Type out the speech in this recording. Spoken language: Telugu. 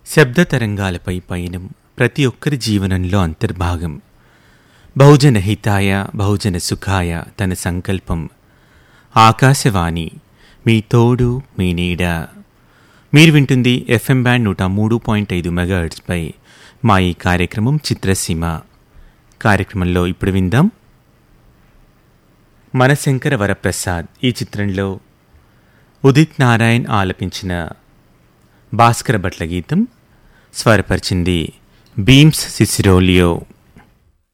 శబ్ద తరంగాలపై పయనం ప్రతి ఒక్కరి జీవనంలో అంతర్భాగం బహుజన హితాయ బహుజన సుఖాయ తన సంకల్పం ఆకాశవాణి మీ తోడు మీ నీడ మీరు వింటుంది ఎఫ్ఎం బ్యాండ్ నూట మూడు పాయింట్ ఐదు మెగాహెర్ట్స్పై మా ఈ కార్యక్రమం చిత్రసీమ కార్యక్రమంలో ఇప్పుడు విందాం మనశంకర వరప్రసాద్ ఈ చిత్రంలో ఉదిత్ నారాయణ్ ఆలపించిన భాస్కర భట్ల గీతం స్వరపరిచింది బీమ్స్ సిసిరోలియో